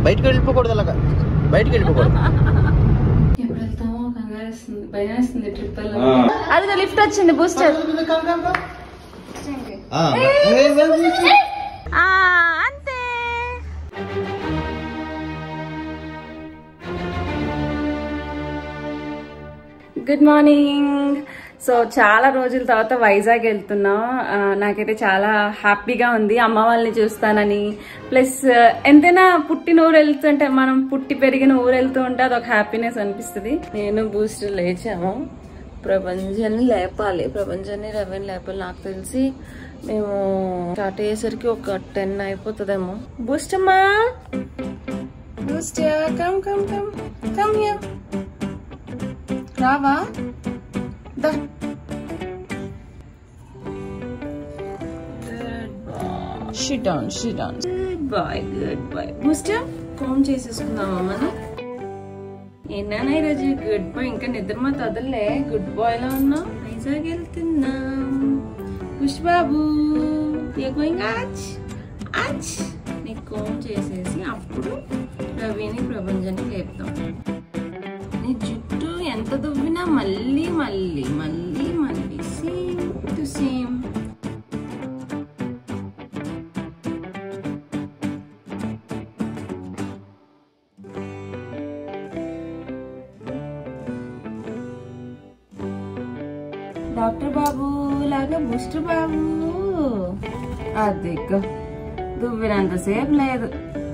బయటకు వెళ్ళిపోకూడదు అలాగా బయటకు వెళ్ళిపోకూడదు ఎప్పుడు వెళ్తామో కంగారు వేస్తుంది భయం వేస్తుంది ట్రిప్ ఆ. అది లిఫ్ట్ వచ్చింది బూస్టర్ ఆ, అంతే గుడ్ మార్నింగ్ సో చాలా రోజుల తర్వాత వైజాగ్ వెళ్తున్నాం ఆ, నాకైతే చాలా హ్యాపీగా ఉంది అమ్మ వాళ్ళని చూస్తానని ప్లస్ ఎంతైనా పుట్టిన ఊరు వెళ్తుంటే మనం పుట్టి పెరిగిన ఊరు వెళ్తూ ఉంటే అదొక హ్యాపీనెస్ అనిపిస్తుంది నేను బూస్టర్ లేచాము ప్రపంచాన్ని లేపాలి ప్రపంచాన్ని రవిని లేపాలి నాకు తెలిసి మేము స్టార్ట్ అయ్యేసరికి ఒక టెన్ అయిపోతుందేమో బూస్ట్ అమ్మా Boost come come come come here రావా దా sit down sit down good boy good boy Booster phone చేసేసుకుందామా మనం ఏనా ఈరోజు గుడ్ బాయ్ ఇంకా నిద్ర మా తొదలే గుడ్ బాయ్ లా ఉన్నాం వైజాగ్ వెళ్తున్నాం పుష్ బాబు గోయింగ్ ఆచ్ ఆచ్ నీకు ఫోన్ చేసేసి అప్పుడు రవిని ప్రపంచాన్ని లేపుతాం నీ జుట్టు ఎంత దువ్వినా మళ్ళీ మళ్ళీ మళ్ళీ మళ్ళీ సేమ్ టు సేమ్ డాక్టర్ బాబు లాగా బూస్టర్ బాబు అదిగో దువ్వినంతసేపు లేదు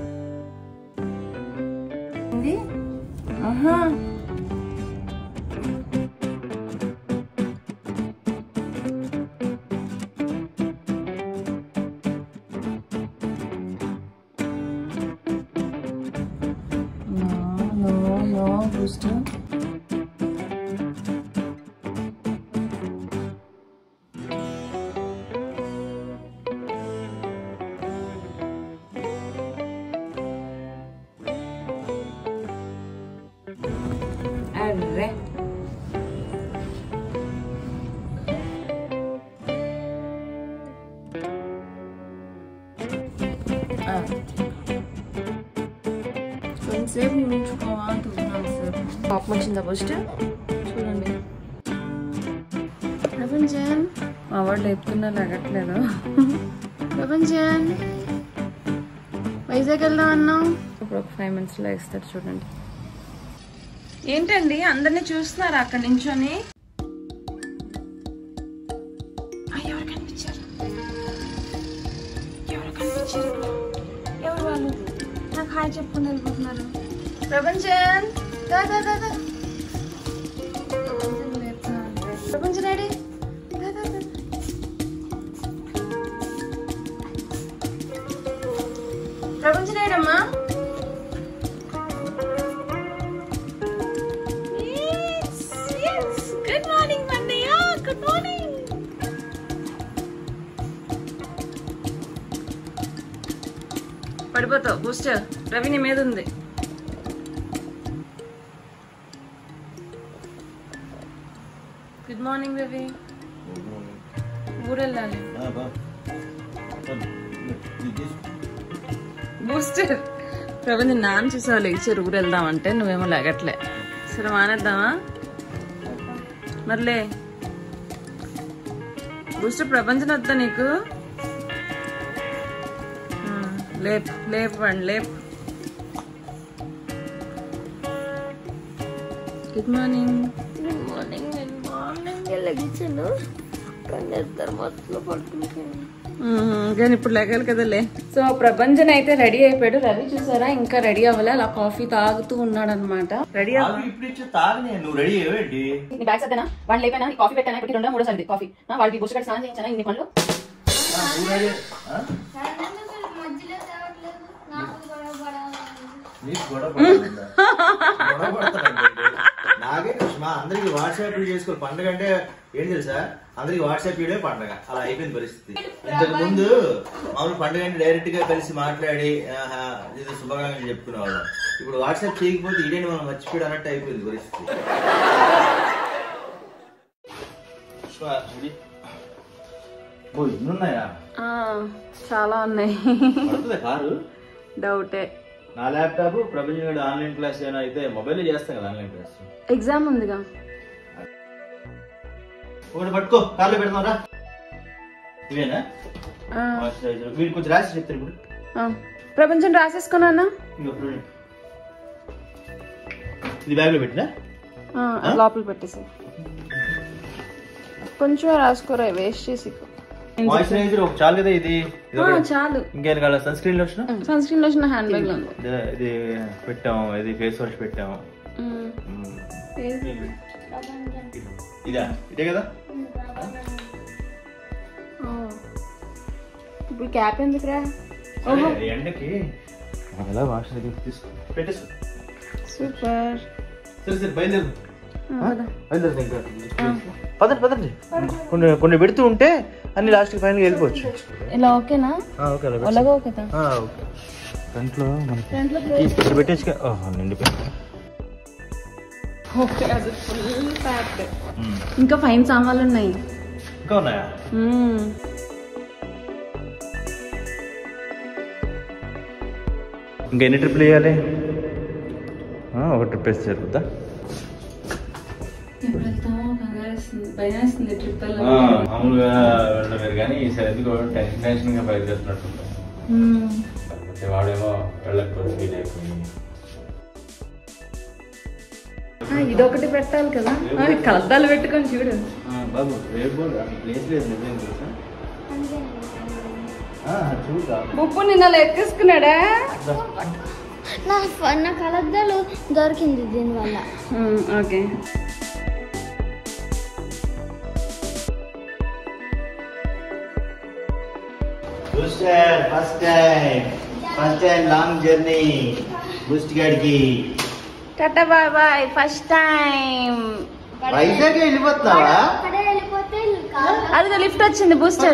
ఇది ఆహా No, no, no, booster. అర్రే ఆ. కొంతసేపు ఉంచుకోవా తుమ్మున్నాను సార్ పాపం వచ్చిందా ఫస్ట్ చూడండి ప్రపంచన్ మా వాడు లేపుతున్నా లగట్లేదు ప్రపంచన్ వైజాగ్ వెళ్దాం అన్నాం ఇప్పుడు ఒక ఫైవ్ మినిట్స్లో ఇస్తారు చూడండి ఏంటండి అందరినీ చూస్తున్నారా అక్కడ నించొని ఆ, ఎవరు కనిపించారు ఎవరు కనిపించారు ఎవరు వాళ్ళు నాకు హాయ్ చెప్పుకుని వెళ్ళిపోతున్నారు ప్రపంచన్ దా దా దా దా ప్రపంచన్ లేపుతున్నాడు. ప్రపంచన్ రెడీ దా దా దా ప్రపంచన్ ఏడమ్మా గుడ్ మార్నింగ్ మన్నయ్య గుడ్ మార్నింగ్ పడిపోతావు బూస్టర్ రవి నీ మీద ఉంది గుడ్ మార్నింగ్ రవి ఊరు వెళ్ళాలి బూస్టర్ ప్రబంధి నాన్న చూసావు లేచారు ఊరు వెళ్దామంటే నువ్వేమో లేగట్లే సరే మానేద్దామా మర్లే బూస్టర్ ప్రపంచం వద్దా నీకు ఆ, లేపు లేపు వాడిని లేపు గుడ్ మార్నింగ్ గుడ్ మార్నింగ్ నేను మార్నింగ్ లెగించాను కానీ ఇద్దరు మొత్తం పడుకుంటాను కానీ ఇప్పుడు లేగాలి కదలే సో ప్రపంచం అయితే రెడీ అయిపోయాడు రవి చూసారా ఇంకా రెడీ అవ్వలే అలా కాఫీ తాగుతూ ఉన్నాడు అనమాట రెడీ తాగు ఇప్పుడు ఇచ్చి తాగనే నువ్వు రెడీ అయ్యేటి నీ బ్యాగ్ సర్దేనా వాళ్ళు లేపైనా నీ కాఫీ పెట్టానా ఇప్పుడు రెండో మూడో సర్ది కాఫీ ఆ, వాళ్ళకి బుష్ స్నానం చేయించానా ఇన్ని పనులు నువ్వు రెడీ ఆ? నీకు గొడవ పడాలందా? గొడవ పడతానండి. నాకే మా అందరికి వాట్సాప్ చేసుకో పండగ అంటే ఏం తెలుసా అందరికి వాట్సాప్ చేయడమే పండగ అలా అయిపోయింది పరిస్థితి ఇంతకు ముందు మామూలు పండగ అంటే డైరెక్ట్ గా కలిసి మాట్లాడి ఆహా, ఏదో శుభాకాంక్షలు చెప్పుకునేవాళ్ళం ఇప్పుడు వాట్సాప్ చేయకపోతే ఇదేంటి మనం మర్చిపోయాడు అన్నట్టు అయిపోయింది పరిస్థితి పుష్ప, ఇది. ఓ, ఇన్ని ఉన్నాయా చాలా ఉన్నాయి పడుతుందా కారు డౌటే నా ల్యాప్టాప్ ప్రపంచం ఆన్లైన్ క్లాస్ ఏమైనా అయితే మొబైల్ చేస్తాం కదా ఆన్లైన్ క్లాస్ ఎగ్జామ్ ఉందిగా ఒకటి పట్టుకో కార్లో పెడతాం ఇవేనా ఆ, మాయిశ్చరైజర్ వీడు కొంచెం రాసి చెప్తారు ఇప్పుడు ఆ. ప్రపంచం రాసేసుకున్నానా ఇంకో చూడండి ఇది బ్యాగ్లో పెట్టినా ఆ, అది లోపల పెట్టేసి కొంచెం రాసుకోరా వేస్ట్ చేసి మాయిశ్చరైజర్ ఒక చాలు కదా ఇది ఇది ఆ, ఒకటి. చాలు ఇంకేం కావాలి sun screen lotion sun screen lotion hand bag లో ఉంది ఇది- ఇది పెట్టాము ఇది ఫేస్ వాష్ పెట్టాము ఉమ్. మ్మ్. ఏది? ఇదా ఇదే కదా ఆ. ఇప్పుడు క్యాప్ ఎందుకురా సరే, ఈ ఎండకి ఎలా వాష్ దగ్గర తీసుకో పెట్టేసుకో సూపర్ సరే సరే బయలుదేరు ఆ, పద. బయలుదేరు ఇంకా పదండి పదండి కొన్ని కొన్ని పెడుతూ ఉంటే అన్ని లాస్ట్ ఫైనల్ వెళ్ళిపోవచ్చు ఇలా ఓకేనా ఓకే అలా పెట్టు. అలాగే ఓకేదా ఆ, ఓకే ఫ్రంట్లో మనకి ఫ్రంట్ లో ఇక్కడ పెట్టేసి ఓహో నిండిపోయింది ఓకే అది ఫుల్ ప్యాక్ మ్మ్. ఇంకా ఫైన్ సామాన్లు ఉన్నాయి ఇంకా ఉన్నాయా మ్మ్. ఇంకా ఎన్ని ట్రిప్లు వేయాలి ఆ, ఒక ట్రిప్ వేస్తే సరిపోద్దా ఎప్పుడు వెళ్తామో కంగారు వేస్తుంది భయం వేస్తుంది ట్రిప్ మామూలుగా వెళ్ళలేదు కానీ ఈసారి ఎందుకు టెన్షన్ టెన్షన్గా బయలుదేరుతున్నట్టు కాకపోతే వాడేమో వెళ్ళకపోతే ఫీల్ అయిపోయి ఇదొకటి పెట్టాలి కదా ఆ, కలద్దాలు పెట్టుకొని చూడు బాబు రేపు బోర్డు ప్లేస్ లేదు నిజం తెలుసా ఆ, చూద్దా ఉప్పు నిన్న అలా ఎక్కేసుకున్నాడా నా ఫ- నా కలద్దాలు దొరికింది దీనివల్ల okay Booster first time first time long journey Boost గాడికి tata bye bye first time Vizag వెళ్ళిపోతున్నావా అక్కడే వెళ్ళిపోతే కాదు. అదిగో లిఫ్ట్ వచ్చింది Booster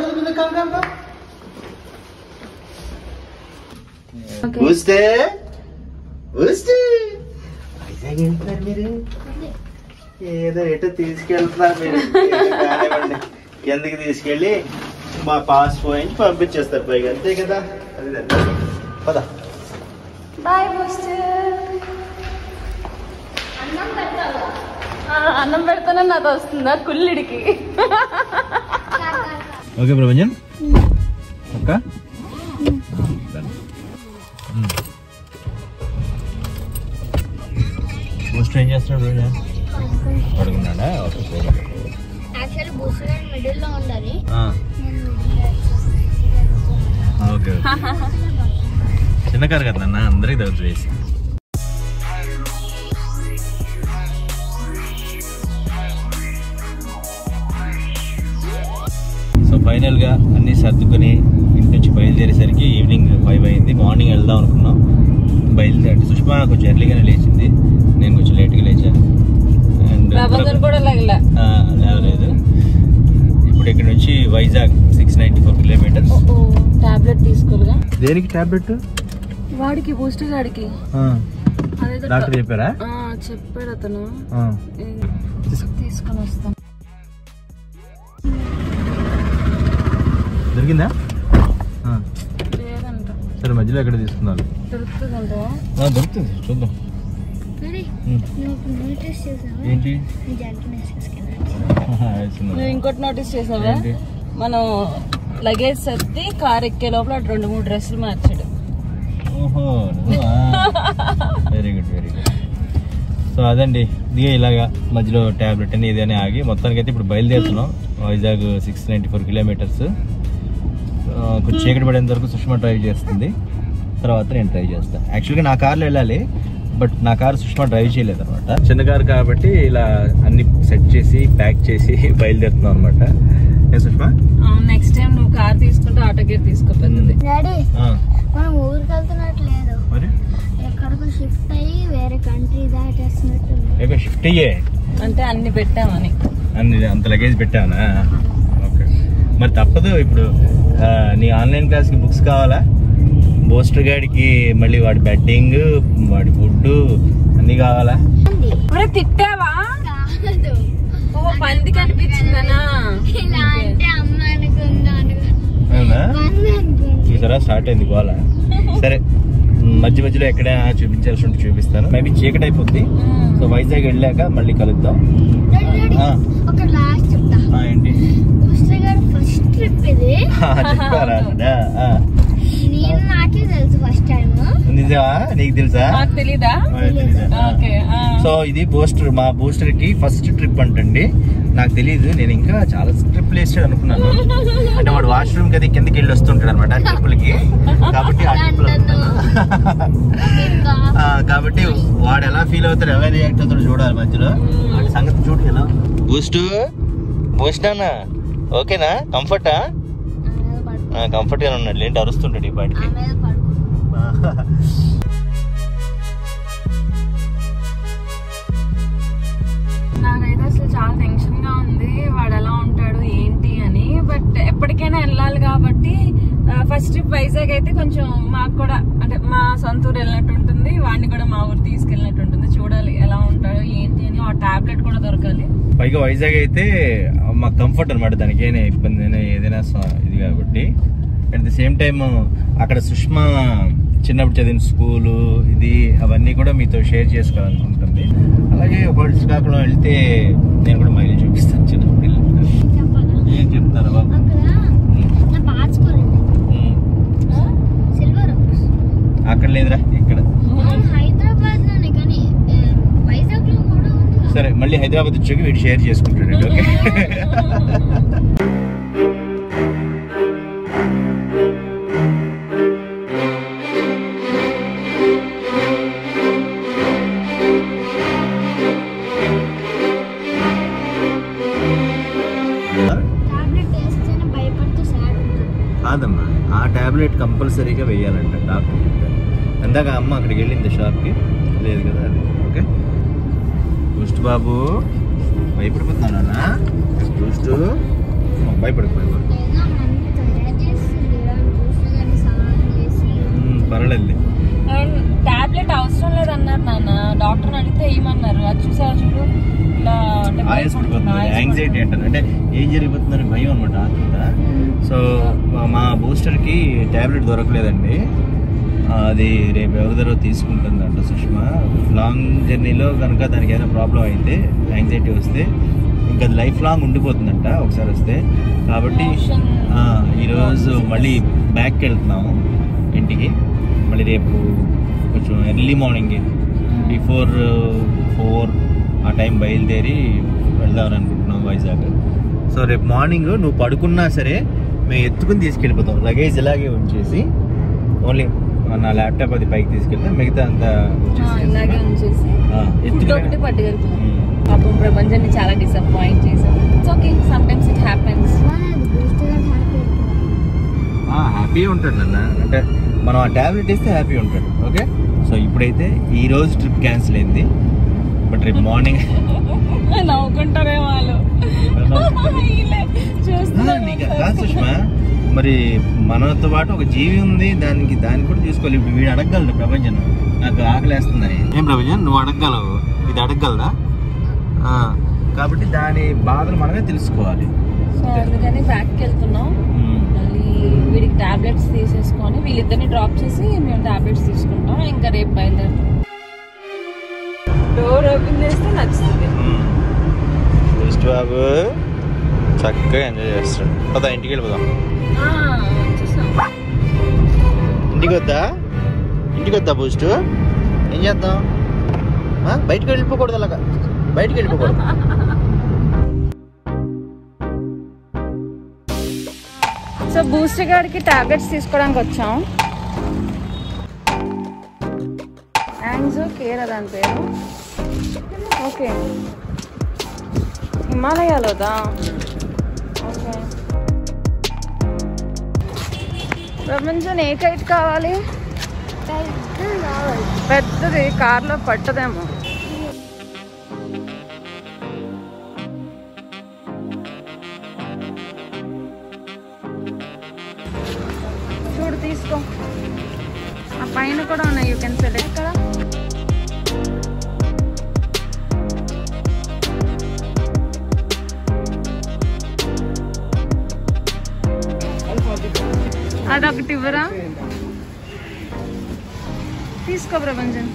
okay Booster Booster Vizag వెళ్తున్నారు మీరు ఏదో ఎటో తీసుకెళ్తున్నారు మీరు ఏదో కానివ్వండి. కిందకి తీసుకెళ్ళి మా పాస్ పోయించి పంపించేస్తారు పైగా అంతే కదా అది పద బాయ్ బూస్టర్ అన్నం పెట్టాలా అన్నం పెడతానని నాతో వస్తుందా కుల్లిడికి ఓకే ప్రభంజన్ ఒక్క బూస్టర్ ఏం చేస్తున్నాడు ప్రభంజన్ పడుకున్నాడా ఓకే పోదాం. యాక్చువల్లీ బూసర్ మిడిల్ లో ఉండాలి ఆ, ఓకే ఓకే. చిన్న కారు కదా నాన్న అందరికి దగ్గర వేసి సో ఫైనల్ గా అన్ని సర్దుకుని ఇంటి నుంచి బయలుదేరేసరికి ఈవినింగ్ ఫైవ్ అయింది మార్నింగ్ వెళ్దాం అనుకున్నాం బయలుదేరి అంటే సుష్మా కొంచెం ఎర్లీగానే లేచింది నేను కొంచెం లేట్గా లేచాను అండ్ ప్రభంజన్ కూడా లగలా ఆ, లేవలేదు ఇప్పుడు ఇక్కడ నుంచి Vizag six ninety four kilometres tablet తీసుకోలుగా దేనికి టాబ్లెట్ వాడికి బూస్టర్ గాడికి అదేదో డాక్టర్ చెప్పారా ఆ, చెప్పాడు అతను ఆ. ఏ- తీసుకొని వస్తాం దొరికిందా ఆ. లేదంట సరే మధ్యలో ఎక్కడ తీసుకున్నారు దొరుకుతుందంట దొరుకుతుంది చూద్దాం మరి ఉమ్. నువ్వు నోటీస్ చేసావా ఏంటి నీ జంకి వేసేసుకెళ్ళాలి ఆహా, వేస్తున్నా. నువ్వు ఇంకోటి నోటీస్ చేసావా ఏంటి? మనం లగేజ్ సర్ది కార్ ఎక్కే లోపల అటు రెండు మూడు డ్రెస్సులు మార్చాడు ఓహో very good very good so అదండి దిగే ఇలాగా మధ్యలో ట్యాబ్లెట్ అని ఇది అని ఆగి మొత్తానికి అయితే ఇప్పుడు బయలుదేరుతున్నాం Vizag six ninety four kilometres కొంచెం చీకటి పడేంత వరకు సుష్మా డ్రైవ్ చేస్తుంది తర్వాత నేను డ్రైవ్ చేస్తాను యాక్చువల్గా నా కార్లో వెళ్ళాలి బట్ నా కారు సుష్మా డ్రైవ్ చేయలేదు అనమాట చిన్న కారు కాబట్టి ఇలా అన్ని సెట్ చేసి ప్యాక్ చేసి బయలుదేరుతున్నాం అనమాట ఏ సుష్మా నెక్స్ట్ టైం నువ్వు కార్ తీసుకుంటే ఆటో గేర్ తీసుకో పెద్దది డాడీ ఆ, మనం ఊరికి వెళ్తున్నట్టు లేదు మరి ఎక్కడికో షిఫ్ట్ అయ్యి వేరే కంట్రీ దాటేస్తున్నట్టు ఉంది. ఏక షిఫ్ట్ అయ్యే అంటే అన్ని పెట్టామని అన్ని అంత లగేజ్ పెట్టావనా ఓకే మరి తప్పదు ఇప్పుడు ఆ, నీ ఆన్లైన్ క్లాస్కి బుక్స్ కావాలా బోస్టర్ గాడికి మళ్ళీ వాడి బెడ్డింగ్ వాడి ఫుడ్ అన్నీ కావాలా ఉంది. ఒరే తిట్టావా కాదు ఓ పంది కనిపించిందనా ఇలా అంటే అమ్మ అనుకుందా అనుకుందా అవునా వంద అనుకుంది చూసారా స్టార్ట్ అయింది గోల సరే మధ్య మధ్యలో ఎక్కడ చూపించాల్సి ఉంటే చూపిస్తాను మేబీ చీకటి అయిపోద్ది సో వైజాగ్ వెళ్ళాక మళ్ళీ కలుద్దాం డాడీ, డాడీ, ఆ. ఒక లాస్ట్ చెప్తా ఆ, ఏంటి బూస్టర్ గారు ఫస్ట్ ట్రిప్ ఇది ఆ, చెప్పారా ఆ, ఆ. నేను నాకే తెలుసు ఫస్ట్ టైం నిజమా నీకు తెలుసా నాకు తెలీదా ఆ, తెలీదా? ఆ. ఓకే ఆ. సో ఇది బూస్టర్ మా బూస్టర్ కి ఫస్ట్ ట్రిప్ అంటండి నాకు తెలియదు నేను ఇంకా చాలా ట్రిప్ వేసాడు అనుకున్నాను అంటే వాడు వాష్రూమ్ కది కిందకి వెళ్ళి వస్తుంటాడు అనమాట ట్రిప్పులకి కాబట్టి ఆ ట్రిప్పులు ఆ, కాబట్టి వాడు ఎలా ఫీల్ అవుతాడు ఎలా రియాక్ట్ అవుతాడు చూడాలి మధ్యలో వాడి సంగతి చూడు ఎలా బూస్ట్ బూస్ట్ అన్న ఓకేనా కంఫర్టా కంఫర్ట్ గా ఉన్నాడు ఏంటి అరుస్తుంటాడు ఈ పాటికి నాకైతే అసలు చాలా టెన్షన్ గా ఉంది వాడు ఎలా ఉంటాడు ఏంటి అని బట్ ఎప్పటికైనా వెళ్ళాలి కాబట్టి ఫస్ట్ ట్రిప్ వైజాగ్ అయితే కొంచెం మాకు కూడా అంటే మా సొంత ఊరు వెళ్ళినట్టు ఉంటుంది వాడిని కూడా మా ఊరు తీసుకెళ్ళినట్టు ఉంటుంది చూడాలి ఎలా ఉంటాడు ఏంటి అని ఆ టాబ్లెట్ కూడా దొరకాలి పైగా వైజాగ్ అయితే మాకు కంఫర్ట్ అనమాట దానికి ఏమైనా ఇబ్బంది అయినా ఏదైనా స- ఇది కాబట్టి అట్ ది సేమ్ టైం అక్కడ సుష్మా చిన్నప్పుడు చదివిన స్కూలు ఇది అవన్నీ కూడా మీతో షేర్ చేసుకోవాలనుకుంటుంది అలాగే ఒకవేళ శ్రీకాకుళం వెళ్తే నేను కూడా మైలు చూపిస్తాను చిన్నప్పుడు వెళ్ళినప్పుడు. చెప్పాలా ఏం చెప్తారు బాబు అక్కడ నా పాస్పోర్ట్ ఉమ్. సిల్వర్ అక్కడ లేదురా ఇక్కడ హైదరాబాద్ లోనే కానీ వైజాగ్ లో కూడా ఉంది కదా. సరే మళ్ళీ హైదరాబాద్ వచ్చాక వీడు షేర్ చేసుకుంటాడు ఓకే టాబ్లెట్ వేస్తేనే భయపడుతూ సాడ్ ఉంటుంది కాదమ్మా ఆ టాబ్లెట్ కంపల్సరీగా వేయాలంట డాక్టర్ చెప్పారు ఇందాక అమ్మ అక్కడికి వెళ్ళింది షాప్కి లేదు కదా అది ఓకే బూస్ట్ బాబు భయపడిపోతున్నానా బూస్ట్ భయపడకు భయపడు లేదా అన్ని తయారు చేస్తుంది బూస్ట్ కానీ సాయం చేసి ఉమ్, పర్వాలేదులే అండ్ టాబ్లెట్ అవసరం లేదన్నారు నాన్న డాక్టర్ అడిగితే ఏమన్నారు అది చూసావా చూడు ఇలా అంటే ఆయాస పడిపోతుంది ఆయాస యాంగ్జైటీ అంటారు అంటే ఏం జరిగిపోతుందని భయం అనమాట ఆత్మత సో మా బూస్టర్కి ట్యాబ్లెట్ దొరకలేదండి ఆ, అది రేపు ఎవరిదరో తీసుకుంటుందంట సుష్మా లాంగ్ జర్నీలో కనుక దానికి ఏదైనా ప్రాబ్లం అయితే యాంగ్జైటీ వస్తే ఇంకా అది లైఫ్ లాంగ్ ఉండిపోతుందంట ఒకసారి వస్తే కాబట్టి Motion. ఆ, ఈరోజు మళ్ళీ బ్యాక్కి వెళ్తున్నాము ఇంటికి మళ్ళీ రేపు కొంచెం ఎర్లీ మార్నింగ్ బిఫోర్ ఫోర్ ఆ టైం బయలుదేరి వెళ్దామని అనుకుంటున్నాం వైజాగ్ సో రేపు మార్నింగ్ నువ్వు పడుకున్నా సరే మేము ఎత్తుకుని తీసుకెళ్ళిపోతాం లగేజ్ ఇలాగే ఉంచేసి ఓన్లీ నా ల్యాప్టాప్ అది పైకి తీసుకెళ్తే మిగతా అంతా ఆ, ఇలాగే ఉంచేసి ఆ, ఫుడ్ ఎత్తుకుని- ఒకటి పట్టుకెళ్తున్నాం ఉమ్. పాపం ప్రపంచాన్ని చాలా డిసప్పాయింట్ చేశాం it's okay sometimes it happens Boost garu happy ఆ, హ్యాపీగా ఉంటాడు నాన్న అంటే మనం ఆ ట్యాబ్లెట్ ఇస్తే హ్యాపీ ఉంటాడు ఓకే సో ఇప్పుడైతే ఈ రోజు ట్రిప్ క్యాన్సిల్ అయింది బట్ రేపు మార్నింగ్ నవ్వుకుంటారే వాళ్ళు వీళ్ళే చూస్తున్నారు నీకు కాదు సుష్మా మరి మనతో పాటు ఒక జీవి ఉంది దానికి దాన్ని కూడా చూసుకోవాలి ఇప్పుడు వీడు అడగగలడు ప్రపంచం నాకు ఆకలేస్తుందని ఏం ప్రపంచం నువ్వు అడగగలవు ఇది అడగగలదా ఆ, కాబట్టి దాని బాధలు మనమే తెలుసుకోవాలి సో అందుకని బ్యాక్కి వెళ్తున్నాం ఉమ్. మళ్ళీ వీడికి టాబ్లెట్స్ తీసేసుకొని వీళ్ళిద్దరిని డ్రాప్ చేసి మేము టాబ్లెట్స్ తీసుకుంటాం ఇంకా రేపు బయలుదేరుతాం డోర్ ఓపెన్ చేస్తే నచ్చుతుంది బెస్ట్ బాబు చక్కగా ఎంజాయ్ చేస్తాడు పదా ఇంటికి వెళ్ళిపోదాం ఆ, వచ్చేసాం ఇంటికి వద్దా ఇంటికి వద్దా బూస్ట్ ఏం చేద్దాం ఆ? బయటికి వెళ్ళిపోకూడదు అలాగా బయటికి వెళ్ళిపోకూడదు సో బూస్టర్ గారికి టాబ్లెట్స్ తీసుకోవడానికి వచ్చాం యాంగ్జో కేర్ దాని పేరు ఓకే హిమాలయాలోదా ఓకే ప్రపంచం ఏ కైట్ కావాలి పెద్దది కార్లో పట్టదేమో చూడు తీసుకో ఆ పైన కూడా ఉన్నాయి యూ కెన్ సెలెక్ట్ కదా అదొకటి ఇవ్వరా తీసుకో ప్రపంచం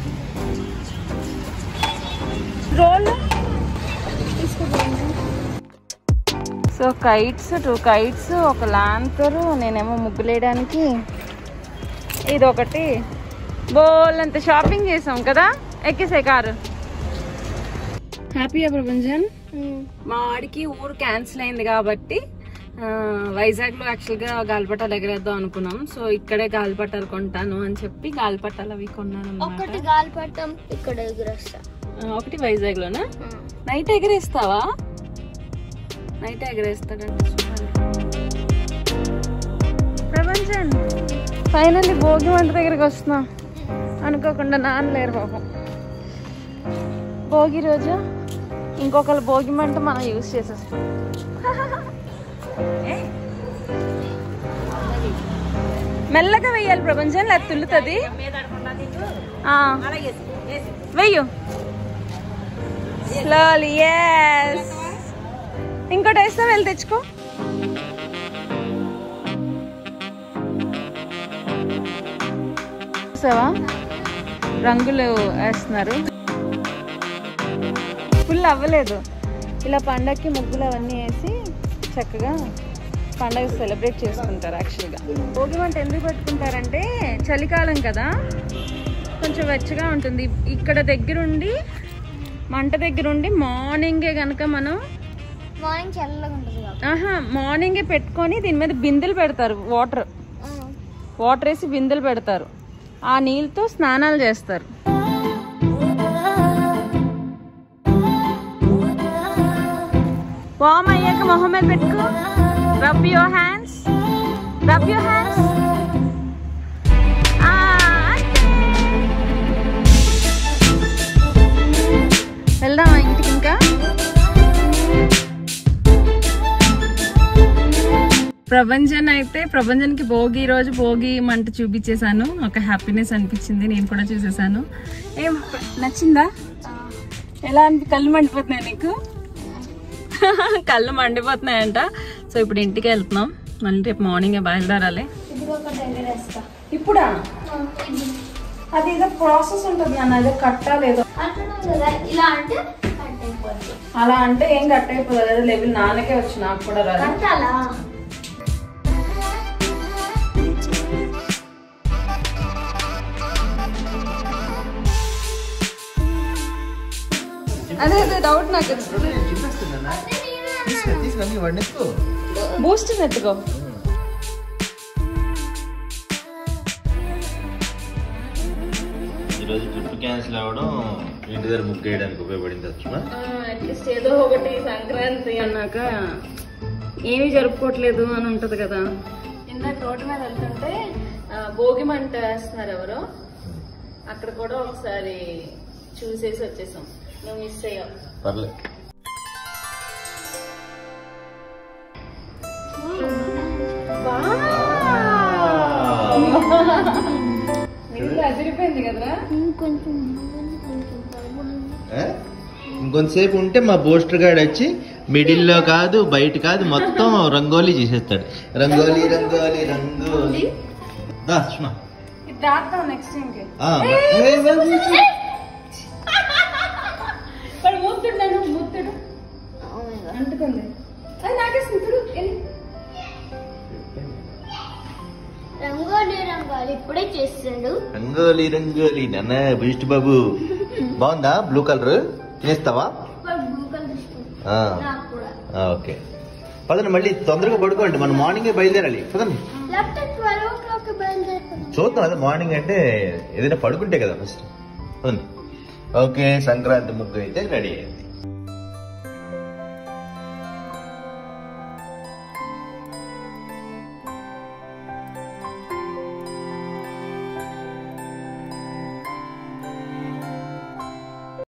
రోల్ తీసుకో ప్రపంచం సో కైట్స్ టూ కైట్స్ ఒక లాంతరు నేనేమో ముగ్గులేయడానికి ఇది ఒకటి బోల్ంత షాపింగ్ చేసాం కదా ఎక్కేసే కారు హ్యాపీయా ప్రపంచం మా వాడికి ఊరు క్యాన్సిల్ అయింది కాబట్టి ఆ, వైజాగ్లో యాక్చువల్గా గాలిపటాలు ఎగరేద్దాం అనుకున్నాం సో ఇక్కడే గాలిపటాలు కొంటాను అని చెప్పి గాలిపటాలు అవి కొన్నాను అన్నమాట. ఒకటి గాలిపటం ఇక్కడ ఎగురొస్తా ఆ, ఒకటి వైజాగ్లోనా నైట్ ఎగరేస్తావా నైట్ ఎగరేస్తాడంటే చూడాలి ప్రపంచం ఫైనల్లీ భోగి మంట దగ్గరికి వస్తున్నా అనుకోకుండా నాన్న లేరు పాపం భోగి రోజు ఇంకొకరు భోగి మంట మనం యూజ్ చేసేస్తాం ఏయ్. మెల్లగా వెయ్యాలి ప్రపంచం లేదా తుల్లుతుంది ఆ. వెయ్యు స్లోలీ ఎస్ ఇంకోటి వేస్తా వెళ్ళి తెచ్చుకో చూసావా రంగులు వేస్తున్నారు ఫుల్ అవ్వలేదు ఇలా పండగకి ముగ్గులు అవన్నీ వేసి చక్కగా పండగ సెలబ్రేట్ చేసుకుంటారు యాక్చువల్గా భోగి మంట ఎందుకు పెట్టుకుంటారంటే చలికాలం కదా కొంచెం వెచ్చగా ఉంటుంది ఇక్కడ దగ్గరుండి మంట దగ్గరుండి మార్నింగే కనుక మనం మార్నింగ్ చల్లగా ఉంటుంది కాబట్టి ఆహా మార్నింగే పెట్టుకొని దీని మీద బిందెలు పెడతారు వాటర్ వాటర్ వేసి బిందెలు పెడతారు ఆ నీళ్ళతో స్నానాలు చేస్తారు వామ్ అయ్యాక మొహం మీద పెట్టుకో rub your hands rub your hands వెళ్దామా ఇంటికి ఇంకా ప్రభంజన్ అయితే ప్రభంజన్కి భోగి ఈ రోజు భోగి మంట చూపించేశాను ఒక హ్యాపీనెస్ అనిపించింది నేను కూడా చూసేసాను ఏం నచ్చిందా ఎలా అనిపి కళ్ళు మండిపోతున్నాయి నీకు కళ్ళు మండిపోతున్నాయంట సో ఇప్పుడు ఇంటికి వెళ్తున్నాం మళ్ళీ రేపు మార్నింగ్ బయలుదేరాలి ఇది ఒకటి ఎగరేస్తా ఇప్పుడా అది ఏదో ప్రాసెస్ ఉంటుంది అన్న ఏదో కట్టాలేదో అంటున్నాం కదా ఇలా అంటే కట్ అయిపోద్ది అలా అంటే ఏం కట్ అయిపోతుంది అదే లెవెల్ నాన్నకే వచ్చి నాకు కూడా రాదు కట్టాలా అదే అదే డౌట్ నాకు తీసుకొని వాడిని ఎత్తుకో బూస్ట్ ఎత్తుకో ఈరోజు ట్రిప్ క్యాన్సిల్ అవ్వడం ఇంటి దగ్గర ముగ్గు వేయడానికి ఉపయోగపడింది వచ్చుమా అట్లీస్ట్ ఏదో ఒకటి సంక్రాంతి అన్నాక ఏమీ జరుపుకోవట్లేదు అని ఉంటది కదా ఇందాక రోడ్డు మీద వెళ్తుంటే ఆ, భోగి మంట వేస్తున్నారు ఎవరో అక్కడ కూడా ఒకసారి చూసేసి వచ్చేసాం నువ్వు మిస్ అయ్యావు పర్లే నీళ్ళు అదిరిపోయింది కదరా ఇంకొంచెం కొంచెం పదమూడు ఏ? ఇంకొంతసేపు ఉంటే మా పోస్టర్ గార్డ్ వచ్చి మిడిల్లో కాదు బయట కాదు మొత్తం రంగోలీ చేసేస్తాడు రంగోలీ రంగోలీ రంగోలీ దా సుష్మా ఇది దాటుతాం నెక్స్ట్ టైంకి ఆ, ఏ, ఏ, ఏ, వాడు మూతుడు మూతుడు అంటుకుంది అది నాకేస్తుంది చూడు వెళ్ళి. రంగోలి రంగోలి ఇప్పుడే చేస్తాడు రంగోలీ రంగోలీ నాన్న బుజిస్ట్ బాబు బాగుందా బ్లూ కలర్ తినేస్తావా వాడు బ్లూ కలర్ ఇష్టం ఆ, నాకు కూడా ఆ, ఓకే పదండి మళ్ళీ తొందరగా పడుకోండి మనం మార్నింగే బయలుదేరాలి పదండి లేకపోతే ట్వెల్వ్ ఓ క్లాక్ బయలుదేరుతాం చూద్దాం అదే మార్నింగ్ అంటే ఏదైనా పడుకుంటే కదా ఫస్ట్ పదండి ఓకే సంక్రాంతి ముగ్గు అయితే రెడీ అయింది